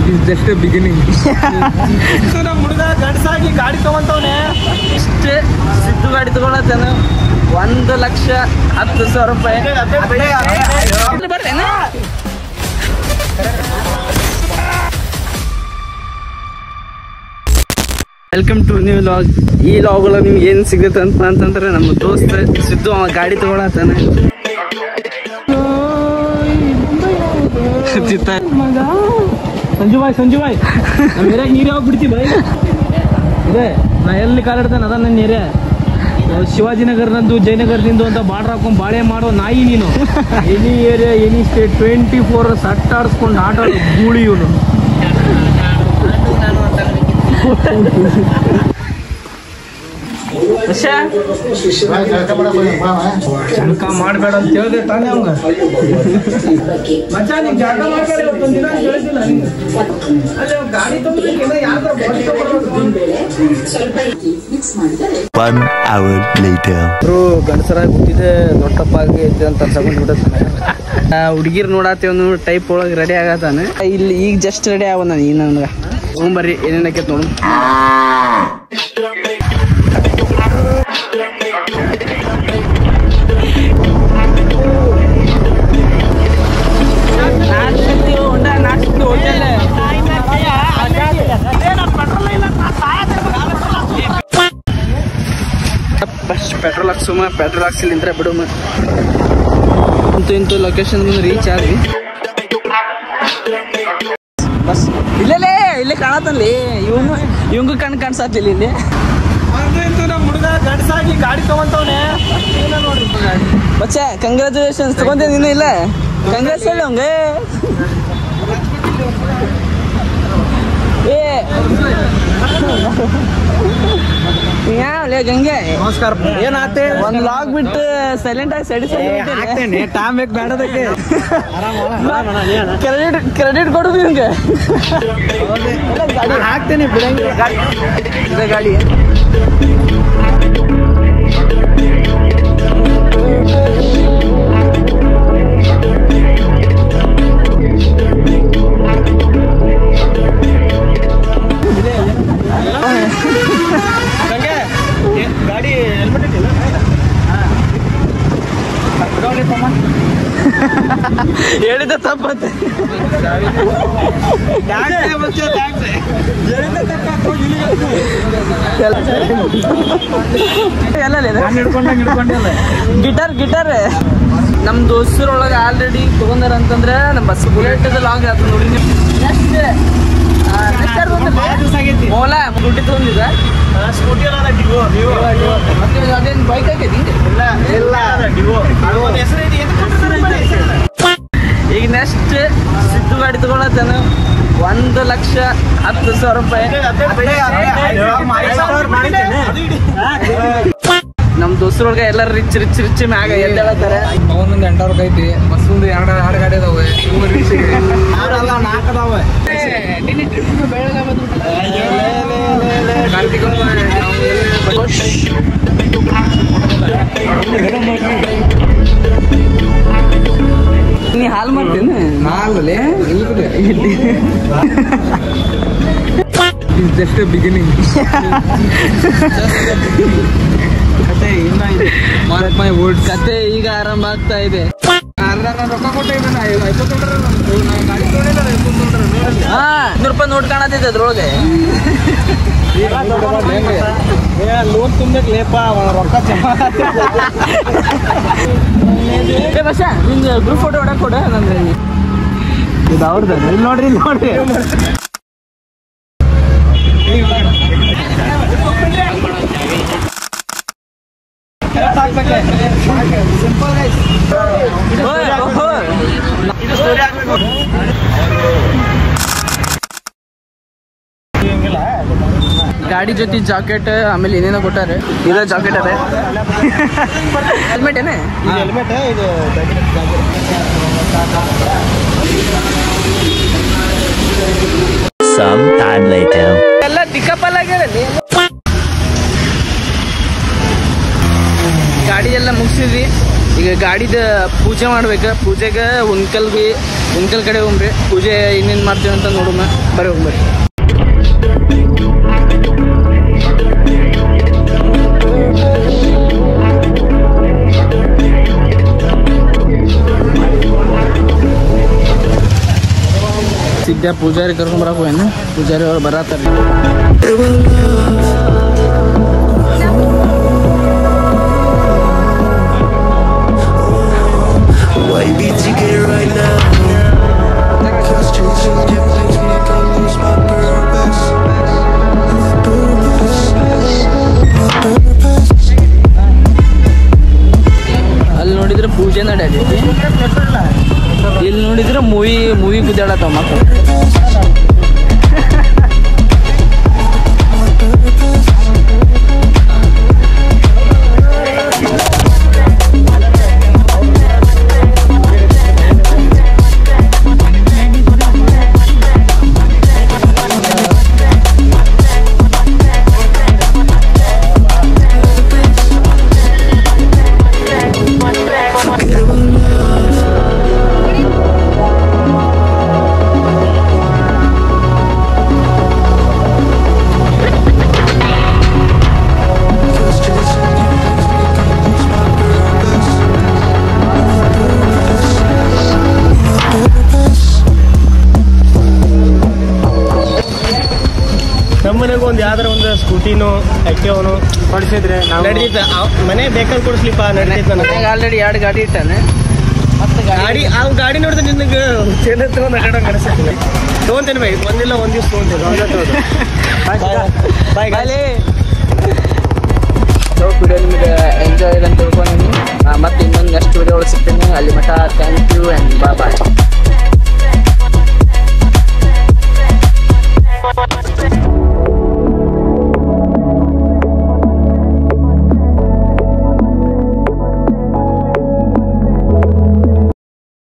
Just beginning ನಮ್ಮ ಹುಡುಗ ಗಡ್ಸಾಗಿ ಗಾಡಿ ತಗೊಂತವನೆ ಇಷ್ಟೇ ಸಿದ್ದು ಗಾಡಿ ತಗೊಳತ್ತೇನು ಒಂದು ಲಕ್ಷ ಹತ್ತು ಸಾವಿರ ರೂಪಾಯಿ ಇಲ್ಲಿ ಬರ್ರೇನ ವೆಲ್ಕಮ್ ಟು ನ್ಯೂ ಲಾಗ್ ಈ ಲಾಗ್ ನಿಮ್ಗೆ ಏನ್ ಸಿಗುತ್ತೆ ಅಂತ ಅಂತಂದ್ರೆ ನಮ್ಮ ದೋಸ್ತ ಸಿದ್ದು ಅವ ಗಾಡಿ ತಗೊಳತ್ತಾನೆ ಸಂಜು ಬಾಯ್ ಸಂಜು ಬಾಯ್ ನಮ್ಮ ಏರಿಯಾಗ ನೀರು ಯಾವಾಗ ಬಿಡ್ತಿ ಬಾಯ್ ಇದೆ ನಾ ಎಲ್ಲಿ ಕಾಲಿಡ್ತಾನೆ ಅದ ನನ್ನ ಏರಿಯಾ ಶಿವಾಜಿನಗರದಂದು ಜಯನಗರದಿಂದ ಅಂತ ಬಾರ್ಡರ್ ಹಾಕೊಂಡ್ ಬಾಳೆ ಮಾಡೋ ನಾಯಿ ನೀನು any area any state twenty four ಸಟ್ ಆಡಿಸ್ಕೊಂಡು ಆಟ ಆಡೋ ಗೂಳಿ ಇವನು ಚಮಕ ಮಾಡಬೇಡ ಅಂತ ಹೇಳ್ದೆ ತಾನೇ ಅವಂಗ ಮಚ್ಚ ನಿಂಗೆ ಜಾಗ ಮಾಡ್ಬೇಡ ಇವತ್ತೊಂದ್ ದಿನ ಅಂತ ಹೇಳಿದ್ದಿಲ್ಲ ನಿಂಗೆ ಅಲ್ಲಿ ಅವ್ನ್ ಗಾಡಿ ತಗೊಂಡಿಲ್ಲ ಯಾರ್ದಾರ ಬಾಡಿ One hour later. ಗಂಡಸರಾಗಿ ಹುಟ್ಟಿದೆ ದೊಡ್ಡಪ್ಪ ಆಗೈತೆ ಅಂತ ತಗೊಂಡ್ಬಿಡತ್ತಾನೆ ಹುಡುಗಿರ್ ನೋಡತ್ತೆ ಒಂದು ಟೈಪ್ ಒಳಗೆ ರೆಡಿ ಆಗತ್ತಾನೆ ಇಲ್ಲಿ ಈಗ ಜಸ್ಟ್ ರೆಡಿ ಆಗ ನಾನು ಈಗ ನನ್ಗೆ ಬರ್ರಿ ಏನೇನಕೈತೆ ನೋಡು ಫಸ್ಟ್ ಪೆಟ್ರೋಲ್ ಹಾಕ್ಸುಮ ಪೆಟ್ರೋಲ್ ಹಾಕ್ಸಿಲಿಂದ್ರೆ ಬಿಡುಮ ಇಂತು ಇಂತು ಲೊಕೇಶನ್ ಬಂದು ರೀಚ್ ಆದ್ವಿ ಬಸ್ ಇಲ್ಲೇ ಇಲ್ಲೇ ಕಾಣತ್ತಲ್ಲಿ ಇವನು ಇವಂಗೂ ಕಣ್ ಕಾಣಿಸತ್ತಿಲ್ಲ ಇಲ್ಲಿ ನಮ್ಮ ಹುಡುಗ ಗಡ್ಸಾಗಿ ಗಾಡಿ ತಗೊಂತವನೆ ನೋಡ್ರಿ ಬಚ್ಚ ಕಂಗ್ರ್ಯಾಚುಲೇಷನ್ಸ್ ತಗೊಂಡೆ ನೀನು ಇಲ್ಲ ಕಂಗ್ರಾಟ್ಸ್ ಹೇಳಿ ಅವಂಗೆ ಏ ಯಾವ್ಲೇ ಗಂಗೆ ನಮಸ್ಕಾರ ಏನಾತೆ ಒಂದ್ ಲಾಗ್ ಬಿಟ್ಟು ಸೈಲೆಂಟ್ ಆಗಿ ಸೈಡ್ ಹಾಕ್ತೇನೆ ಟೈಮ್ ಬೇಕು ಬೇಡದಕ್ಕೆ ಕ್ರೆಡಿಟ್ ಕ್ರೆಡಿಟ್ ಕೊಡುದು ನಿಮ್ಗೆ ಹಾಕ್ತೇನೆ ಬಿಡಂಗಿಲ್ಲ ಇದೆ ಗಾಡಿ ಗಾಡಿ ಹೆಲ್ಮೆಟ್ ಇಟ್ಟಿಲ್ಲ ಹೇಳಿದ ತಪ್ಪತ್ತೆ ಹಿಡ್ಕೊಂಡಂಗೆ ಹಿಡ್ಕೊಂಡಿಲ್ಲ ಗಿಟಾರ್ ಗಿಟಾರ್ ನಮ್ ದೋಸ್ತರೊಳಗೆ ಆಲ್ರೆಡಿ ತಗೊಂಡಾರ ಅಂತಂದ್ರೆ ನಮ್ಮ ಬಸ್ ಬುಲೆಟ್ ಲಾಂಗ್ ಆಯ್ತು ನೋಡಿ ನೆಕ್ಸ್ಟ್ ಓಲಾ ಗುಡ್ಡಿ ತಗೊಂಡಿದ ಸ್ಕೂಟಿ ಅಲ್ಲ ಡಿವೋ ಡಿವೋ ಮತ್ತೆ ಅದೇನ್ ಬೈಕ್ ಆಗೈತಿ ಇಲ್ಲ ಇಲ್ಲ ಡಿವೋ ಹೆಸರು ಈಗ ನೆಕ್ಸ್ಟ್ ಸಿದ್ದು ಗಾಡಿ ತಗೊಳತ್ತಾನ ಒಂದು ಲಕ್ಷ ಹತ್ತು ಸಾವಿರ ರೂಪಾಯಿ ನಮ್ ದೋಸ್ತರೊಳಗೆ ಎಲ್ಲರೂ ರಿಚ್ ರಿಚ್ ರಿಚ್ ಮ್ಯಾಗ ಎದ್ದು ಹೇಳ್ತಾರೆ ಅವನೊಂದು ಎಂಟವ್ರ ಐತಿ ಬಸ್ ಒಂದು ಎರಡು ಎರಡು ಗಾಡಿ ಅದಾವೆ ಮೂರು ರಿಕ್ಷೆ ನಾಲ್ಕದಾವೆ ಕಾರ್ತಿಕ್ ನೀ ಹಾಲ್ ಮಾಡ್ತೇನೆ ನಾಲ್ಕಲೆ ಜಸ್ಟ್ ಬಿಗಿನಿಂಗ್ ಕತೆ ಇನ್ನ ಇದೆ ಮಾರ್ಕ್ ಮೈ ವರ್ಡ್ಸ್ ಕತೆ ಈಗ ಆರಂಭ ಆಗ್ತಾ ಇದೆ ಅರ್ಧ ನಾನು ರೊಕ್ಕ ಕೊಟ್ಟಿದ್ದೆ ಐವತ್ತೊಂದರ ಗಾಡಿ ತೊಗೊಂಡಿಲ್ಲ ಐವತ್ತೊಂದರ ನೋಡಲ್ಲಿ ಹಾ ನೂರು ರೂಪಾಯಿ ನೋಟ್ ಕಾಣತೈತೆ ಅದ್ರೊಳಗೆ ಲೋನ್ ತುಂಬಬೇಕು ಲೇಪ ರೊಕ್ಕ ಜಮಾ ಏ ಬಸ ನಿಂದು ಗ್ರೂಪ್ ಫೋಟೋ ಹೊಡಕ್ ಕೊಡ ನಂದ್ರೆ ಇದು ಅವ್ರದ್ದು ಇಲ್ಲಿ ನೋಡ್ರಿ ಇಲ್ಲಿ ನೋಡ್ರಿ ಓಯ್, ಓಹ್. ಗಾಡಿ ಜೊತೆ ಜಾಕೆಟ್ ಆಮೇಲೆ ಏನೇನೋ ಕೊಟ್ಟಾರೆ ಇದ ಜಾಕೆಟ್ ಅದೇ ಹೆಲ್ಮೆಟ್ ಏನೇ ಹೆಲ್ಮೆಟ್ ಇದು Some time later. ಎಲ್ಲ ದಿಕ್ಕಪ್ಪಲ್ ಆಗ್ಯಾರಲ್ಲಿ ಗಾಡಿ ಎಲ್ಲ ಮುಗಿಸಿದ್ವಿ ಈಗ ಗಾಡಿದ ಪೂಜೆ ಮಾಡ್ಬೇಕು ಪೂಜೆಗೆ ಉನ್ಕಲ್ಗೆ ಉನ್ಕಲ್ ಕಡೆ ಹೋಗ್ರಿ ಪೂಜೆ ಇನ್ನೇನು ಮಾಡ್ತೀವಿ ಅಂತ ನೋಡೋಣ ಬರ್ರಿ ಹೋಗ್ಬರ್ರಿ ಸಿದ್ಧ ಪೂಜಾರಿ ಕರ್ಕೊಂಬರಕ್ಕೆ ಹೋಗ್ಯಾನ ಪೂಜಾರಿ ಅವ್ರು ಬರತ್ತಾರ Why be together right now? Cause chasing everything make I lose my purpose. ಅಲ್ಲಿ ನೋಡಿದ್ರೆ ಪೂಜೆ ನಡೆಯತೈತಿ ಇಲ್ಲಿ ನೋಡಿದ್ರೆ ಮೂವಿ ಮೂವಿ ಗುದ್ದಾಡತ್ತಾವ ಮಕ್ಕಳು Cause chasing everything make I lose my purpose. ನಮ್ಮನೆಗೂ ಒಂದು ಯಾವ್ದಾರ ಒಂದು ಸ್ಕೂಟಿನೋ ಆಕ್ಟಿವನು ಕೊಡಿಸಿದ್ರೆ ನಾವು ನಡೀತ ಮನೆ ಬೇಕಾದ್ರೆ ಕೊಡಿಸ್ಲಿಪ್ಪ ನಡೀತೈತೆ ನನಗೆ ಮನ್ಯಾಗ ಆಲ್ರೆಡಿ ಎರಡು ಗಾಡಿ ಇಟ್ಟಾನೆ ಮತ್ತೆ ಗಾಡಿ ಆ ಗಾಡಿ ನೋಡಿದ್ರೆ ನಿನಗೆ ಚೇಂಜ್ ತಗೊಂಡು ಅಡ್ಡಾಡೋ ಕಳಿಸ್ತೀನಿ ತೊಗೊಂತೇನೆ ಬೈ ಒಂದಿಲ್ಲ ಒಂದ್ ದಿವ್ಸ ತೊಗೊಂತೇನೆ ಬಾಯ್ ಬಾಯ್ಲಿ ವಿಡಿಯೋ ನಿಮಗೆ ಎಂಜಾಯ್ ಅಂತ ತಿಳ್ಕೊಂಡು ಮತ್ತೆ ಇನ್ನೊಂದು ನೆಕ್ಸ್ಟ್ ವಿಡಿಯೋ ಒಳಗೆ ಸಿಗ್ತೀನಿ ಅಲ್ಲಿ ಮಠ thank you and bye bye